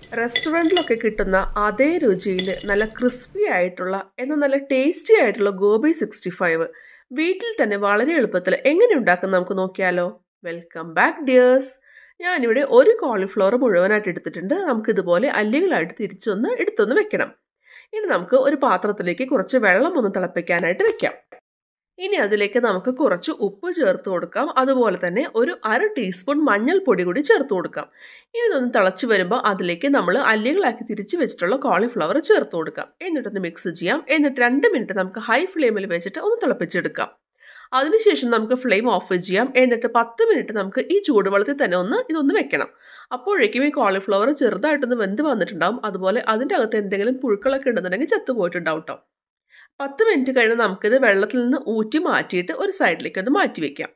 റെസ്റ്റോറൻറ്റിലൊക്കെ കിട്ടുന്ന അതേ രുചിയിൽ നല്ല ക്രിസ്പി ആയിട്ടുള്ള എന്നാൽ നല്ല ടേസ്റ്റി ആയിട്ടുള്ള ഗോബി സിക്സ്റ്റി ഫൈവ് വീട്ടിൽ തന്നെ വളരെ എളുപ്പത്തിൽ എങ്ങനെ ഉണ്ടാക്കും നമുക്ക് നോക്കിയാലോ വെൽക്കം ബാക്ക് ഡിയേഴ്സ് ഞാനിവിടെ ഒരു കോളിഫ്ലവർ മുഴുവനായിട്ട് എടുത്തിട്ടുണ്ട് നമുക്ക് ഇതുപോലെ അല്ലികളായിട്ട് തിരിച്ചൊന്ന് എടുത്തൊന്ന് വെക്കണം ഇനി നമുക്ക് ഒരു പാത്രത്തിലേക്ക് കുറച്ച് വെള്ളം ഒന്ന് തിളപ്പിക്കാനായിട്ട് വെക്കാം ഇനി അതിലേക്ക് നമുക്ക് കുറച്ച് ഉപ്പ് ചേർത്ത് കൊടുക്കാം അതുപോലെ തന്നെ ഒരു അര ടീസ്പൂൺ മഞ്ഞൾപ്പൊടി കൂടി ചേർത്ത് കൊടുക്കാം ഇനി ഇതൊന്ന് തിളച്ച് വരുമ്പോൾ അതിലേക്ക് നമ്മൾ അല്ലികളാക്കി തിരിച്ച് വെച്ചിട്ടുള്ള കോളിഫ്ലവർ ചേർത്ത് കൊടുക്കാം എന്നിട്ടൊന്ന് മിക്സ് ചെയ്യാം എന്നിട്ട് രണ്ട് മിനിറ്റ് നമുക്ക് ഹൈ ഫ്ലെയിമിൽ വെച്ചിട്ട് ഒന്ന് തിളപ്പിച്ചെടുക്കാം അതിനുശേഷം നമുക്ക് ഫ്ലെയിം ഓഫ് ചെയ്യാം എന്നിട്ട് പത്ത് മിനിറ്റ് നമുക്ക് ഈ ചൂടുവെള്ളത്തിൽ തന്നെ ഒന്ന് ഇതൊന്ന് വെക്കണം അപ്പോഴേക്കും ഈ കോളിഫ്ലവർ ചെറുതായിട്ടൊന്ന് വെന്ത് വന്നിട്ടുണ്ടാവും അതുപോലെ അതിൻ്റെ അകത്ത് എന്തെങ്കിലും പുഴുക്കളൊക്കെ ഉണ്ടെന്നുണ്ടെങ്കിൽ ചത്തു പോയിട്ടുണ്ടാവും കേട്ടോ പത്ത് മിനിറ്റ് കഴിഞ്ഞ് നമുക്കിത് വെള്ളത്തിൽ നിന്ന് ഊറ്റി മാറ്റിയിട്ട് ഒരു സൈഡിലേക്ക് ഒന്ന് മാറ്റി വെക്കാം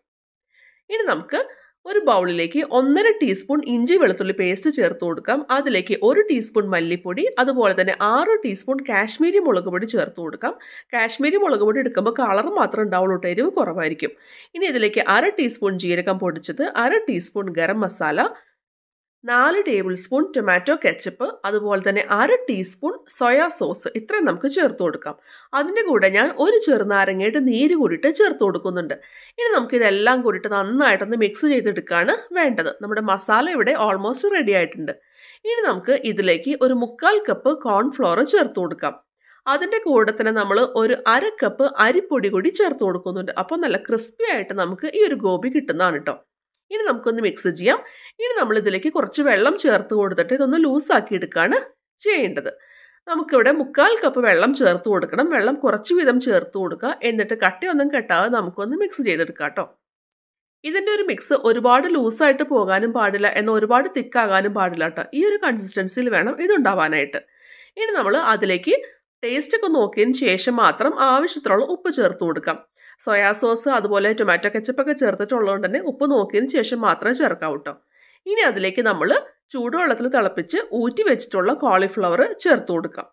ഇനി നമുക്ക് ഒരു ബൗളിലേക്ക് ഒന്നര ടീസ്പൂൺ ഇഞ്ചി വെളുത്തുള്ളി പേസ്റ്റ് ചേർത്ത് കൊടുക്കാം അതിലേക്ക് ഒരു ടീസ്പൂൺ മല്ലിപ്പൊടി അതുപോലെ തന്നെ ആറ് ടീസ്പൂൺ കാശ്മീരി മുളക് പൊടി ചേർത്ത് കൊടുക്കാം കാശ്മീരി മുളക് പൊടി എടുക്കുമ്പോൾ കളർ മാത്രം ഉണ്ടാവുള്ളൂ കേട്ടോ എരിവ് കുറവായിരിക്കും ഇനി ഇതിലേക്ക് അര ടീസ്പൂൺ ജീരകം പൊടിച്ചത് അര ടീസ്പൂൺ ഗരം മസാല നാല് ടേബിൾ സ്പൂൺ ടൊമാറ്റോ കെച്ചപ്പ് അതുപോലെ തന്നെ അര ടീസ്പൂൺ സോയാ സോസ് ഇത്രയും നമുക്ക് ചേർത്ത് കൊടുക്കാം അതിൻ്റെ കൂടെ ഞാൻ ഒരു ചെറുനാരങ്ങയുടെ നീര് കൂടിയിട്ട് ചേർത്ത് കൊടുക്കുന്നുണ്ട് ഇനി നമുക്ക് ഇതെല്ലാം കൂടിയിട്ട് നന്നായിട്ടൊന്ന് മിക്സ് ചെയ്തെടുക്കുകയാണ് വേണ്ടത് നമ്മുടെ മസാല ഇവിടെ ഓൾമോസ്റ്റ് റെഡി ആയിട്ടുണ്ട് ഇനി നമുക്ക് ഇതിലേക്ക് ഒരു മുക്കാൽ കപ്പ് കോൺഫ്ലോർ ചേർത്ത് കൊടുക്കാം അതിൻ്റെ കൂടെ തന്നെ നമ്മൾ ഒരു അര കപ്പ് അരിപ്പൊടി കൂടി ചേർത്ത് കൊടുക്കുന്നുണ്ട് അപ്പോൾ നല്ല ക്രിസ്പി ആയിട്ട് നമുക്ക് ഈ ഒരു ഗോബി കിട്ടുന്നതാണ് കേട്ടോ ഇനി നമുക്കൊന്ന് മിക്സ് ചെയ്യാം ഇനി നമ്മൾ ഇതിലേക്ക് കുറച്ച് വെള്ളം ചേർത്ത് കൊടുത്തിട്ട് ഇതൊന്ന് ലൂസാക്കി എടുക്കുകയാണ് ചെയ്യേണ്ടത് നമുക്കിവിടെ മുക്കാൽ കപ്പ് വെള്ളം ചേർത്ത് കൊടുക്കണം വെള്ളം കുറച്ച് വീതം ചേർത്ത് കൊടുക്കുക എന്നിട്ട് കട്ടിയൊന്നും കെട്ടാതെ നമുക്കൊന്ന് മിക്സ് ചെയ്തെടുക്കാം കേട്ടോ ഇതിൻ്റെ ഒരു മിക്സ് ഒരുപാട് ലൂസായിട്ട് പോകാനും പാടില്ല എന്നാൽ ഒരുപാട് തിക്കാകാനും പാടില്ല കേട്ടോ ഈ ഒരു കൺസിസ്റ്റൻസിയിൽ വേണം ഇതുണ്ടാവാനായിട്ട് ഇനി നമ്മൾ അതിലേക്ക് ടേസ്റ്റ് ഒക്കെ നോക്കിയതിന് ശേഷം മാത്രം ആവശ്യത്തിനുള്ള ഉപ്പ് ചേർത്ത് കൊടുക്കാം സോയാ സോസ് അതുപോലെ ടൊമാറ്റോ കെച്ചപ്പൊക്കെ ചേർത്തിട്ടുള്ളതുകൊണ്ട് തന്നെ ഉപ്പ് നോക്കിയതിന് ശേഷം മാത്രമേ ചേർക്കാവൂ കേട്ടോ ഇനി അതിലേക്ക് നമ്മൾ ചൂടുവെള്ളത്തിൽ തിളപ്പിച്ച് ഊറ്റി വെച്ചിട്ടുള്ള കോളിഫ്ലവർ ചേർത്ത് കൊടുക്കാം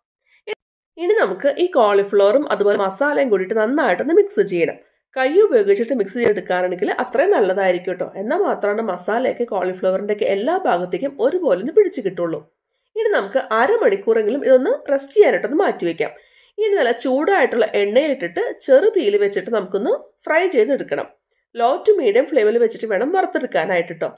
ഇനി നമുക്ക് ഈ കോളിഫ്ലവറും അതുപോലെ മസാലയും കൂടിയിട്ട് നന്നായിട്ടൊന്ന് മിക്സ് ചെയ്യണം കൈ ഉപയോഗിച്ചിട്ട് മിക്സ് ചെയ്തെടുക്കുകയാണെങ്കിൽ അത്രയും നല്ലതായിരിക്കും കേട്ടോ എന്നാൽ മാത്രമാണ് മസാലയൊക്കെ കോളിഫ്ലവറിൻ്റെ ഒക്കെ എല്ലാ ഭാഗത്തേക്കും ഒരുപോലെ ഒന്ന് പിടിച്ച് കിട്ടുള്ളൂ ഇനി നമുക്ക് അരമണിക്കൂറെങ്കിലും ഇതൊന്ന് റെസ്റ്റ് ചെയ്യാനായിട്ടൊന്ന് മാറ്റി വെക്കാം ഇനി നല്ല ചൂടായിട്ടുള്ള എണ്ണയിലിട്ടിട്ട് ചെറു തീയിൽ വെച്ചിട്ട് നമുക്കൊന്ന് ഫ്രൈ ചെയ്തെടുക്കണം ലോ ടു മീഡിയം ഫ്ലെയിമിൽ വെച്ചിട്ട് വേണം വറുത്തെടുക്കാനായിട്ട് കേട്ടോ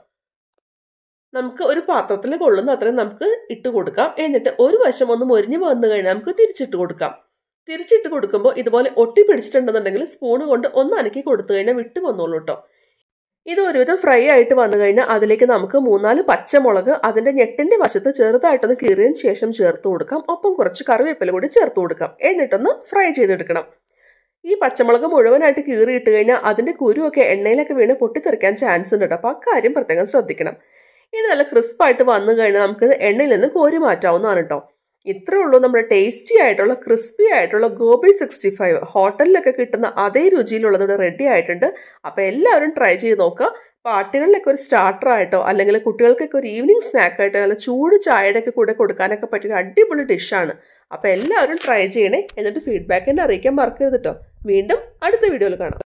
നമുക്ക് ഒരു പാത്രത്തിൽ കൊള്ളുന്ന അത്രയും നമുക്ക് ഇട്ട് കൊടുക്കാം എന്നിട്ട് ഒരു വശം ഒന്ന് മൊരിഞ്ഞ് വന്നു കഴിഞ്ഞാൽ നമുക്ക് തിരിച്ചിട്ട് കൊടുക്കാം തിരിച്ചിട്ട് കൊടുക്കുമ്പോൾ ഇതുപോലെ ഒട്ടി പിടിച്ചിട്ടുണ്ടെന്നുണ്ടെങ്കിൽ സ്പൂണ് കൊണ്ട് ഒന്ന് അനക്കി കൊടുത്തു കഴിഞ്ഞാൽ വിട്ട് വന്നോളൂ കേട്ടോ ഇത് ഒരുവിധം ഫ്രൈ ആയിട്ട് വന്നു കഴിഞ്ഞാൽ അതിലേക്ക് നമുക്ക് മൂന്നാല് പച്ചമുളക് അതിന്റെ ഞെട്ടിന്റെ വശത്ത് ചെറുതായിട്ടൊന്ന് കീറിയതിന് ശേഷം ചേർത്ത് കൊടുക്കാം ഒപ്പം കുറച്ച് കറിവേപ്പില കൂടി ചേർത്ത് കൊടുക്കാം എന്നിട്ടൊന്ന് ഫ്രൈ ചെയ്തെടുക്കണം ഈ പച്ചമുളക് മുഴുവനായിട്ട് കീറിയിട്ട് കഴിഞ്ഞാൽ അതിന്റെ കുരുവൊക്കെ എണ്ണയിലൊക്കെ വീണ് പൊട്ടിത്തെറിക്കാൻ ചാൻസ് ഉണ്ട് കേട്ടോ അപ്പോൾ അക്കാര്യം പ്രത്യേകം ശ്രദ്ധിക്കണം ഇത് നല്ല ക്രിസ്പായിട്ട് വന്നു കഴിഞ്ഞാൽ നമുക്ക് എണ്ണയിൽ നിന്ന് കോരി മാറ്റാവുന്നതാണ് കേട്ടോ ഇത്രേ ഉള്ളൂ നമ്മുടെ ടേസ്റ്റി ആയിട്ടുള്ള ക്രിസ്പി ആയിട്ടുള്ള ഗോബി സിക്സ്റ്റി ഫൈവ് ഹോട്ടലിലൊക്കെ കിട്ടുന്ന അതേ രുചിയിലുള്ളത് ഇവിടെ റെഡി ആയിട്ടുണ്ട് അപ്പോൾ എല്ലാവരും ട്രൈ ചെയ്ത് നോക്കുക പാർട്ടികളിലൊക്കെ ഒരു സ്റ്റാർട്ടർ ആയിട്ടോ അല്ലെങ്കിൽ കുട്ടികൾക്കൊക്കെ ഒരു ഈവനിങ് സ്നാക്ക് ആയിട്ടോ നല്ല ചൂട് ചായയുടെ ഒക്കെ കൂടെ കൊടുക്കാനൊക്കെ പറ്റിയ അടിപൊളി ഡിഷാണ് അപ്പോൾ എല്ലാവരും ട്രൈ ചെയ്യണേ എന്നിട്ട് ഫീഡ്ബാക്ക് എന്നെ അറിയിക്കാൻ മറക്കരുത് കേട്ടോ വീണ്ടും അടുത്ത വീഡിയോയിൽ കാണാം